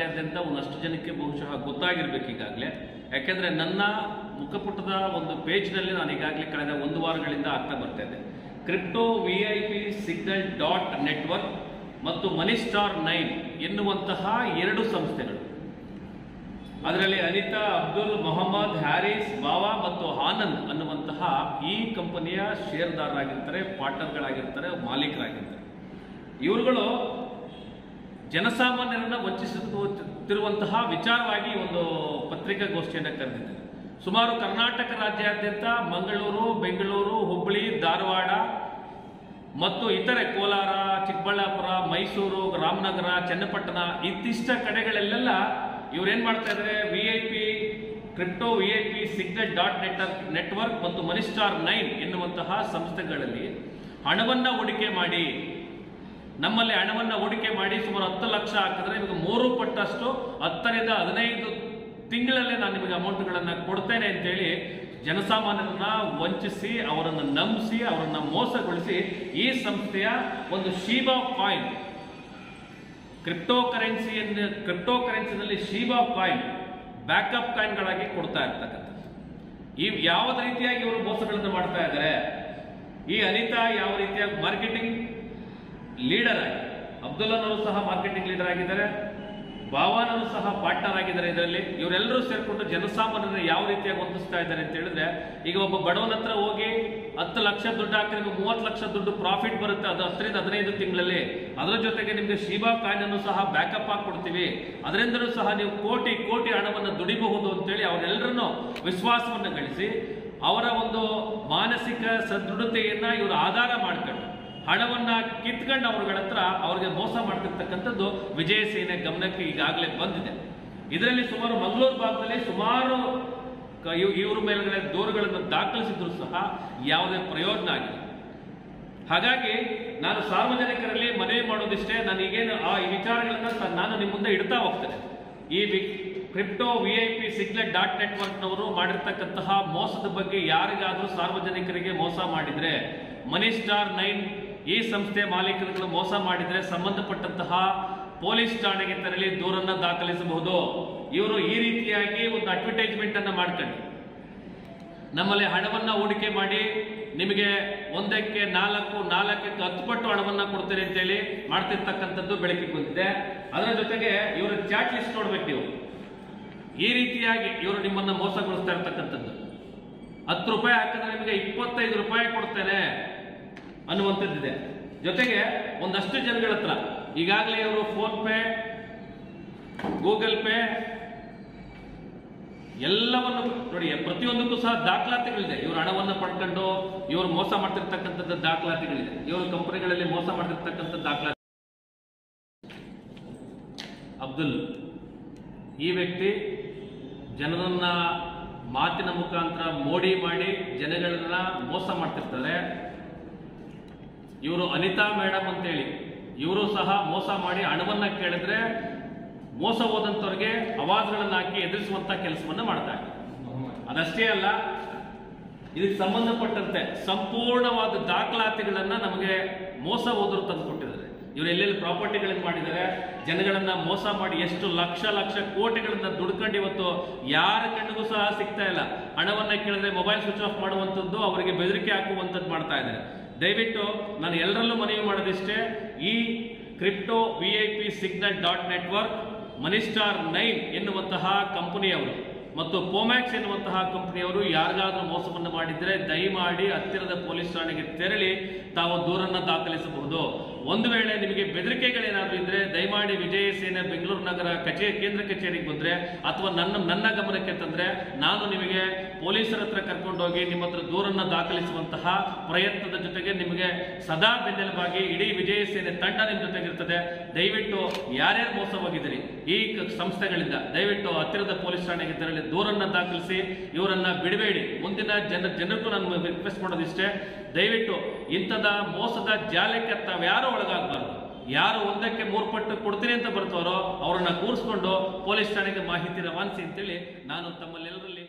ರಾಜ್ಯಾದ್ಯಂತ ಒಂದಷ್ಟು ಜನಕ್ಕೆ ಬಹುಶಃ ಗೊತ್ತಾಗಿರ್ಬೇಕು ಈಗಾಗಲೇ ಯಾಕೆಂದ್ರೆ ನನ್ನ ಮುಖಪುಟದ ಒಂದು ಪೇಜ್ನಲ್ಲಿ ನಾನು ಈಗಾಗಲೇ ಕಳೆದ ಒಂದು ವಾರಗಳಿಂದ ಆಗ್ತಾ ಬರ್ತಾ ಇದೆ crypto V I P signal dot network ಮತ್ತು ಮನಿ ಸ್ಟಾರ್ ನೈನ್ ಎನ್ನುವಂತಹ ಎರಡು ಸಂಸ್ಥೆಗಳು ಅದರಲ್ಲಿ ಅನಿತಾ ಅಬ್ದುಲ್ ಮೊಹಮ್ಮದ್ ಹ್ಯಾರಿಸ್ ಬಾವಾ ಮತ್ತು ಆನಂದ್ ಅನ್ನುವಂತಹ ಈ ಕಂಪನಿಯ ಷೇರ್ದಾರರಾಗಿರ್ತಾರೆ ಪಾರ್ಟ್ನರ್ಗಳಾಗಿರ್ತಾರೆ ಮಾಲೀಕರಾಗಿರ್ತಾರೆ ಇವರುಗಳು ಜನಸಾಮಾನ್ಯರನ್ನ ವಂಚಿಸುತ್ತಿರುವಂತಹ ವಿಚಾರವಾಗಿ ಒಂದು ಪತ್ರಿಕಾಗೋಷ್ಠಿಯನ್ನು ಕರೆದಿದ್ದಾರೆ ಸುಮಾರು ಕರ್ನಾಟಕ ರಾಜ್ಯಾದ್ಯಂತ ಮಂಗಳೂರು ಬೆಂಗಳೂರು ಹುಬ್ಬಳ್ಳಿ ಧಾರವಾಡ ಮತ್ತು ಇತರೆ ಕೋಲಾರ ಚಿಕ್ಕಬಳ್ಳಾಪುರ ಮೈಸೂರು ರಾಮನಗರ ಚನ್ನಪಟ್ಟಣ ಇತ್ತಿಷ್ಟ ಕಡೆಗಳಲ್ಲೆಲ್ಲ ಇವ್ರೇನ್ ಮಾಡ್ತಾ ಇದ್ದಾರೆ V I P crypto V I P signet dot network network ಮತ್ತು ಮನಿಸ್ಟಾರ್ ನೈನ್ ಎನ್ನುವಂತಹ ಸಂಸ್ಥೆಗಳಲ್ಲಿ ಹಣವನ್ನ ಹೂಡಿಕೆ ಮಾಡಿ ನಮ್ಮಲ್ಲಿ ಹಣವನ್ನ ಹೂಡಿಕೆ ಮಾಡಿ ಸುಮಾರು ಹತ್ತು ಲಕ್ಷ ಹಾಕಿದ್ರೆ ಇವಾಗ ಮೂರು ಪಟ್ಟಷ್ಟು ಹತ್ತರಿಂದ ಹದಿನೈದು ತಿಂಗಳಲ್ಲೇ ನಾನು ನಿಮಗೆ ಅಮೌಂಟ್ಗಳನ್ನ ಕೊಡ್ತೇನೆ ಅಂತೇಳಿ ಜನಸಾಮಾನ್ಯರನ್ನ ವಂಚಿಸಿ ಅವರನ್ನು ನಂಬಿಸಿ ಅವರನ್ನ ಮೋಸಗೊಳಿಸಿ ಈ ಸಂಸ್ಥೆಯ ಒಂದು ಶೀಬಾ ಕಾಯಿನ್ ಕ್ರಿಪ್ಟೋ ಕರೆನ್ಸಿಯನ್ನು ಕ್ರಿಪ್ಟೋ ಕರೆನ್ಸಿನಲ್ಲಿ ಶೀಬಾ ಕಾಯಿನ್ ಬ್ಯಾಕಪ್ ಕಾಯಿನ್ಗಳಾಗಿ ಕೊಡ್ತಾ ಇರ್ತಕ್ಕಂಥದ್ದು ಈ ಯಾವ ರೀತಿಯಾಗಿ ಇವರು ಮೋಸಗಳನ್ನು ಮಾಡ್ತಾ ಇದ್ದಾರೆ ಈ ಅನಿತಾ ಯಾವ ರೀತಿಯ ಮಾರ್ಕೆಟಿಂಗ್ ಲೀಡರ್ ಆಗಿ ಅಬ್ದುಲ್ಲನವರು ಸಹ ಮಾರ್ಕೆಟಿಂಗ್ ಲೀಡರ್ ಆಗಿದ್ದಾರೆ ಭಾವಾನವರು ಸಹ ಪಾರ್ಟ್ನರ್ ಆಗಿದ್ದಾರೆ ಇದರಲ್ಲಿ ಇವರೆಲ್ಲರೂ ಸೇರ್ಕೊಂಡು ಜನಸಾಮಾನ್ಯರನ್ನ ಯಾವ ರೀತಿಯಾಗಿ ಹೊಂದಿಸ್ತಾ ಇದ್ದಾರೆ ಅಂತ ಹೇಳಿದ್ರೆ ಈಗ ಒಬ್ಬ ಬಡವನ ಹತ್ರ ಹೋಗಿ ಹತ್ತು ಲಕ್ಷ ದುಡ್ಡು ಹಾಕಿದ್ರೆ ನಿಮ್ಗೆ ಮೂವತ್ತು ಲಕ್ಷ ದುಡ್ಡು ಪ್ರಾಫಿಟ್ ಬರುತ್ತೆ ಅದು ಹತ್ತರಿಂದ ಹದಿನೈದು ತಿಂಗಳಲ್ಲಿ ಅದರ ಜೊತೆಗೆ ನಿಮಗೆ ಶೀಬಾ ಕಾಯಿನ್ ಅನ್ನು ಸಹ ಬ್ಯಾಕಪ್ ಆಗಿ ಕೊಡ್ತೀವಿ ಅದರಿಂದಲೂ ಸಹ ನೀವು ಕೋಟಿ ಕೋಟಿ ಹಣವನ್ನು ದುಡಿಬಹುದು ಅಂತೇಳಿ ಅವರೆಲ್ಲರನ್ನು ವಿಶ್ವಾಸವನ್ನು ಗಳಿಸಿ ಅವರ ಒಂದು ಮಾನಸಿಕ ಸದೃಢತೆಯನ್ನ ಇವರು ಆಧಾರ ಮಾಡ್ಕೊಂಡು ಹಣವನ್ನ ಕಿತ್ಕೊಂಡು ಅವ್ರಗಳ ಹತ್ರ ಅವ್ರಿಗೆ ಮೋಸ ಮಾಡ್ತಿರ್ತಕ್ಕಂಥದ್ದು ವಿಜಯ ಸೇನೆ ಗಮನಕ್ಕೆ ಈಗಾಗಲೇ ಬಂದಿದೆ ಇದರಲ್ಲಿ ಸುಮಾರು ಮಂಗಳೂರು ಭಾಗದಲ್ಲಿ ಸುಮಾರು ಕ- ಇವ್- ಇವ್ರ ಮೇಲ್ಗಡೆ ದೂರುಗಳನ್ನು ದಾಖಲಿಸಿದ್ರು ಸಹ ಯಾವುದೇ ಪ್ರಯೋಜನ ಆಗಿಲ್ಲ ಹಾಗಾಗಿ ನಾನು ಸಾರ್ವಜನಿಕರಲ್ಲಿ ಮನವಿ ಮಾಡೋದಿಷ್ಟೇ ನಾನು ಈಗೇನು ಆ ಈ ವಿಚಾರಗಳನ್ನ ತ- ನಾನು ನಿಮ್ಮ ಮುಂದೆ ಇಡ್ತಾ ಹೋಗ್ತೇನೆ ಈ V- crypto V I P signet dot ನೆಟ್ವರ್ಕ್ನವರು ಮಾಡಿರ್ತಕ್ಕಂತಹ ಮೋಸದ ಬಗ್ಗೆ ಯಾರಿಗಾದ್ರೂ ಸಾರ್ವಜನಿಕರಿಗೆ ಮೋಸ ಮಾಡಿದ್ರೆ ಮನಿ ಸ್ಟಾರ್ ನೈನ್ ಈ ಸಂಸ್ಥೆ ಮಾಲೀಕರುಗಳು ಮೋಸ ಮಾಡಿದ್ರೆ ಸಂಬಂಧಪಟ್ಟಂತಹ ಪೊಲೀಸ್ ಠಾಣೆಗೆ ತೆರಳಿ ದೂರನ್ನ ದಾಖಲಿಸಬಹುದು ಇವರು ಈ ರೀತಿಯಾಗಿ ಒಂದು ಅಡ್ವರ್ಟೈಸ್ಮೆಂಟ್ ಅನ್ನ ಮಾಡ್ಕೊಂಡು ನಮ್ಮಲ್ಲಿ ಹಣವನ್ನ ಹೂಡಿಕೆ ಮಾಡಿ ನಿಮಗೆ ಒಂದಕ್ಕೆ ನಾಲ್ಕು ನಾಲ್ಕಕ್ಕೆ ಹತ್ತು ಪಟ್ಟು ಹಣವನ್ನ ಕೊಡ್ತೀರಿ ಅಂತೇಳಿ ಮಾಡ್ತಿರ್ತಕ್ಕಂಥದ್ದು ಬೆಳಕಿಗೆ ಬಂದಿದೆ ಅದರ ಜೊತೆಗೆ ಇವರ ಚಾಟ್ ಲಿಸ್ಟ್ ನೋಡ್ಬೇಕು ನೀವು ಈ ರೀತಿಯಾಗಿ ಇವರು ನಿಮ್ಮನ್ನ ಮೋಸಗೊಳಿಸ್ತಾ ಇರ್ತಕ್ಕಂಥದ್ದು ಹತ್ತು ರೂಪಾಯಿ ಹಾಕಿದ್ರೆ ನಿಮಗೆ ಇಪ್ಪತ್ತೈದು ರೂಪಾಯಿ ಕೊಡ್ತೇನೆ ಅನ್ನುವಂಥದ್ದಿದೆ ಜೊತೆಗೆ ಒಂದಷ್ಟು ಜನಗಳ ಹತ್ರ ಈಗಾಗಲೇ ಇವರು ಫೋನ್ ಪೇ ಗೂಗಲ್ ಪೇ ಎಲ್ಲವನ್ನು ನೋಡಿ ಪ್ರತಿಯೊಂದಕ್ಕೂ ಸಹ ದಾಖಲಾತಿಗಳಿದೆ ಇವರು ಹಣವನ್ನು ಪಡ್ಕೊಂಡು ಇವರು ಮೋಸ ಮಾಡ್ತಿರ್ತಕ್ಕಂಥದ್ದು ದಾಖಲಾತಿಗಳಿದೆ ಇವರು ಕಂಪನಿಗಳಲ್ಲಿ ಮೋಸ ಮಾಡ್ತಿರ್ತಕ್ಕಂಥ ದಾಖಲಾತಿ ಅಬ್ದುಲ್ ಈ ವ್ಯಕ್ತಿ ಜನರನ್ನ ಮಾತಿನ ಮುಖಾಂತರ ಮೋಡಿ ಮಾಡಿ ಜನಗಳನ್ನ ಮೋಸ ಮಾಡ್ತಿರ್ತಾರೆ ಇವರು ಅನಿತಾ ಮೇಡಮ್ ಅಂತೇಳಿ ಇವರು ಸಹ ಮೋಸ ಮಾಡಿ ಹಣವನ್ನ ಕೇಳಿದ್ರೆ ಮೋಸ ಹೋದಂಥವ್ರಿಗೆ ಅವಾಜ್ಗಳನ್ನ ಹಾಕಿ ಎದುರಿಸುವಂತ ಕೆಲಸವನ್ನ ಮಾಡ್ತಾರೆ ಅದಷ್ಟೇ ಅಲ್ಲ ಇದಕ್ಕೆ ಸಂಬಂಧಪಟ್ಟಂತೆ ಸಂಪೂರ್ಣವಾದ ದಾಖಲಾತಿಗಳನ್ನ ನಮಗೆ ಮೋಸ ಹೋದ್ರು ತಂದು ಕೊಟ್ಟಿದ್ದಾರೆ ಇವರು ಎಲ್ಲೆಲ್ಲಿ ಪ್ರಾಪರ್ಟಿಗಳನ್ನ ಮಾಡಿದ್ದಾರೆ ಜನಗಳನ್ನ ಮೋಸ ಮಾಡಿ ಎಷ್ಟು ಲಕ್ಷ ಲಕ್ಷ ಕೋಟಿಗಳನ್ನ ದುಡ್ಕೊಂಡು ಇವತ್ತು ಯಾರ ಕಣ್ಣಿಗೂ ಸಹ ಸಿಗ್ತಾ ಇಲ್ಲ ಹಣವನ್ನ ಕೇಳಿದ್ರೆ ಮೊಬೈಲ್ ಸ್ವಿಚ್ ಆಫ್ ಮಾಡುವಂಥದ್ದು ಅವರಿಗೆ ಬೆದರಿಕೆ ಹಾಕುವಂಥದ್ದು ಮಾಡ್ತಾ ಇದ್ದಾರೆ ದಯವಿಟ್ಟು ನಾನು ಎಲ್ಲರಲ್ಲೂ ಮನವಿ ಮಾಡೋದಿಷ್ಟೇ ಈ crypto V I P signal dot network money star nine ಎನ್ನುವಂತಹ ಕಂಪನಿಯವರು ಮತ್ತು ಪೋಮ್ಯಾಕ್ಸ್ ಎನ್ನುವಂತಹ ಕಂಪನಿಯವರು ಯಾರಿಗಾದ್ರೂ ಮೋಸವನ್ನು ಮಾಡಿದ್ರೆ ದಯಮಾಡಿ ಹತ್ತಿರದ ಪೊಲೀಸ್ ಠಾಣೆಗೆ ತೆರಳಿ ತಾವು ದೂರನ್ನ ದಾಖಲಿಸಬಹುದು ಒಂದು ವೇಳೆ ನಿಮಗೆ ಬೆದರಿಕೆಗಳೇನಾದ್ರೂ ಇದ್ರೆ ದಯಮಾಡಿ ವಿಜಯ ಸೇನೆ ಬೆಂಗಳೂರು ನಗರ ಕಚೇ ಕೇಂದ್ರ ಕಚೇರಿಗೆ ಬಂದ್ರೆ ಅಥವಾ ನನ್ನ ನನ್ನ ಗಮನಕ್ಕೆ ತಂದ್ರೆ ನಾನು ನಿಮಗೆ ಪೊಲೀಸರ ಹತ್ರ ಕರ್ಕೊಂಡೋಗಿ ನಿಮ್ಮ ಹತ್ರ ದೂರನ್ನ ದಾಖಲಿಸುವಂತಹ ಪ್ರಯತ್ನದ ಜೊತೆಗೆ ನಿಮಗೆ ಸದಾ ಬೆನ್ನೆಲುಬಾಗಿ ಇಡೀ ವಿಜಯ ಸೇನೆ ತಂಡ ನಿಮ್ಮ ಜೊತೆಗಿರ್ತದೆ ದಯವಿಟ್ಟು ಯಾರ್ಯಾರು ಮೋಸ ಹೋಗಿದ್ದೀರಿ ಈ ಕ- ಸಂಸ್ಥೆಗಳಿಂದ ದಯವಿಟ್ಟು ಹತ್ತಿರದ ಪೊಲೀಸ್ ಠಾಣೆಗೆ ತೆರಳಿ ದೂರನ್ನ ದಾಖಲಿಸಿ ಇವರನ್ನ ಬಿಡಬೇಡಿ ಮುಂದಿನ ಜನ ಜನರಿಗೂ ನಾನು ರಿಕ್ವೆಸ್ಟ್ ಮಾಡೋದಿಷ್ಟೇ ದಯವಿಟ್ಟು ಇಂಥದ ಮೋಸದ ಜಾಲಕ್ಕೆ ತಾವ್ಯಾರು ಒಳಗಾಗಬಾರ್ದು ಯಾರು ಒಂದಕ್ಕೆ ಮೂರು ಪಟ್ಟು ಕೊಡ್ತೀನಿ ಅಂತ ಬರ್ತಾರೋ ಅವರನ್ನ ಕೂರಿಸ್ಕೊಂಡು ಪೊಲೀಸ್ ಠಾಣೆಗೆ ಮಾಹಿತಿ ರವಾನಿಸಿ ಅಂತೇಳಿ ನಾನು ತಮ್ಮಲ್ಲೆಲ್ಲರಲ್ಲಿ